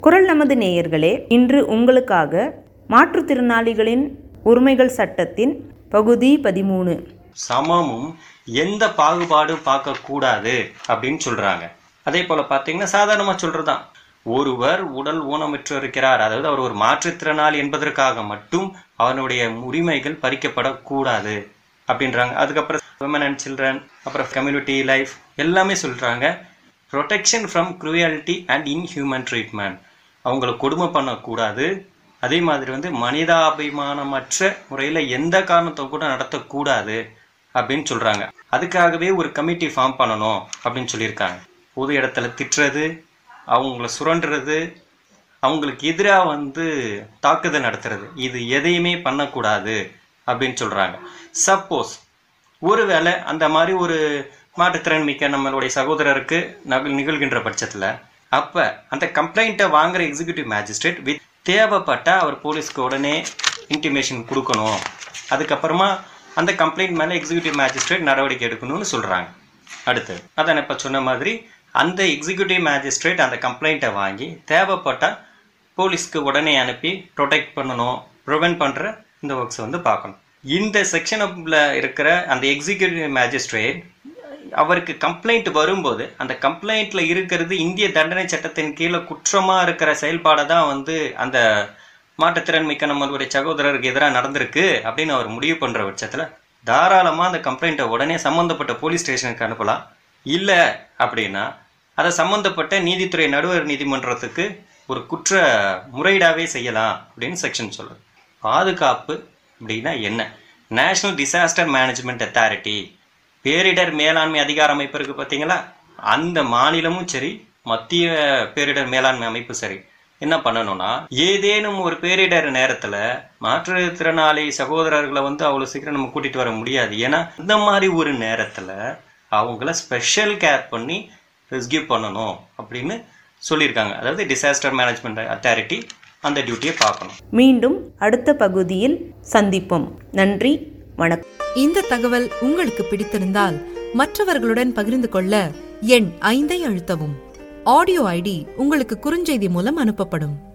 குரல் நமது நேயர்களே இன்று உங்களுக்காக மாற்றுத்திறனாளிகளின் உரிமைகள் சட்டத்தின் பகுதி பதிமூணு சமமும் எந்த பாகுபாடும் பார்க்கக்கூடாது அப்படின்னு சொல்றாங்க அதே போல பார்த்தீங்கன்னா சாதாரணமாக சொல்றதுதான் ஒருவர் உடல் ஊனமுற்று இருக்கிறார் அதாவது அவர் ஒரு மாற்றுத்திறனாளி என்பதற்காக மட்டும் அவனுடைய உரிமைகள் பறிக்கப்படக்கூடாது அப்படின்றாங்க அதுக்கப்புறம் விமன் அண்ட் சில்ட்ரன் அப்புறம் கம்யூனிட்டி லைஃப் எல்லாமே சொல்றாங்க protection from cruelty and inhuman treatment அவங்கள கொடுமை பண்ணக்கூடாது அதே மாதிரி வந்து மனிதாபிமானமற்ற முறையில் எந்த காரணத்தை கூட நடத்தக்கூடாது அப்படின்னு சொல்கிறாங்க அதுக்காகவே ஒரு கமிட்டி ஃபார்ம் பண்ணணும் அப்படின்னு சொல்லியிருக்காங்க பொது இடத்துல திட்டுறது அவங்கள சுரண்டுறது அவங்களுக்கு எதிராக வந்து தாக்குதல் நடத்துறது இது எதையுமே பண்ணக்கூடாது அப்படின்னு சொல்கிறாங்க சப்போஸ் ஒருவேளை அந்த மாதிரி ஒரு மாற்றுத்திறன் மிக்க நம்மளுடைய சகோதரருக்கு நக நிகழ்கின்ற பட்சத்தில் அப்போ அந்த கம்ப்ளைண்ட்டை வாங்குற எக்ஸிக்யூட்டிவ் மேஜிஸ்ட்ரேட் வித் தேவைப்பட்ட அவர் போலீஸ்க்கு உடனே இன்டிமேஷன் கொடுக்கணும் அதுக்கப்புறமா அந்த கம்ப்ளைண்ட் மேலே எக்ஸிக்யூட்டிவ் மேஜிஸ்ட்ரேட் நடவடிக்கை எடுக்கணும்னு சொல்கிறாங்க அடுத்து அதான் இப்போ சொன்ன மாதிரி அந்த எக்ஸிக்யூட்டிவ் மேஜிஸ்ட்ரேட் அந்த கம்ப்ளைண்ட்டை வாங்கி தேவைப்பட்டால் போலீஸ்க்கு உடனே அனுப்பி ப்ரொடெக்ட் பண்ணணும் ப்ரிவென்ட் பண்ணுற இந்த ஒர்க்ஸை வந்து பார்க்கணும் இந்த செக்ஷனில் இருக்கிற அந்த எக்ஸிக்யூட்டிவ் மேஜிஸ்ட்ரேட் அவருக்கு கம்ப்ளைண்ட் வரும்போது அந்த கம்ப்ளைண்ட்ல இருக்கிறது இந்திய தண்டனை சட்டத்தின் கீழே குற்றமா இருக்கிற செயல்பாடை தான் வந்து அந்த மாற்றுத்திறன் மிக்க நம்மளுடைய சகோதரருக்கு எதிராக நடந்திருக்கு அப்படின்னு அவர் முடிவு பண்ற பட்சத்துல தாராளமா அந்த கம்ப்ளைண்ட்டை உடனே சம்பந்தப்பட்ட போலீஸ் ஸ்டேஷனுக்கு அனுப்பலாம் இல்லை அப்படின்னா அதை சம்பந்தப்பட்ட நீதித்துறை நடுவர் நீதிமன்றத்துக்கு ஒரு குற்ற முறையீடாவே செய்யலாம் அப்படின்னு செக்ஷன் சொல்லுது பாதுகாப்பு அப்படின்னா என்ன நேஷனல் டிசாஸ்டர் மேனேஜ்மெண்ட் அத்தாரிட்டி பேரிடர் மேலாண்மை அதிகார அமைப்பு இருக்கு பார்த்தீங்களா அந்த மாநிலமும் சரி மத்திய பேரிடர் மேலாண்மை அமைப்பு சரி என்ன பண்ணணும்னா ஏதேனும் ஒரு பேரிடர் நேரத்துல மாற்றுத்திறனாளி சகோதரர்களை வந்து அவ்வளவு சீக்கிரம் நம்ம கூட்டிட்டு வர முடியாது ஏன்னா இந்த மாதிரி ஒரு நேரத்துல அவங்கள ஸ்பெஷல் கேர் பண்ணி ரெஸ்கியூ பண்ணணும் அப்படின்னு சொல்லியிருக்காங்க அதாவது டிசாஸ்டர் மேனேஜ்மெண்ட் அத்தாரிட்டி அந்த டியூட்டியை பார்க்கணும் மீண்டும் அடுத்த பகுதியில் சந்திப்போம் நன்றி வணக்கம் இந்த தகவல் உங்களுக்கு பிடித்திருந்தால் மற்றவர்களுடன் பகிர்ந்து கொள்ள எண் ஐந்தை அழுத்தவும் ஆடியோ ஐடி உங்களுக்கு குறுஞ்செய்தி மூலம் அனுப்பப்படும்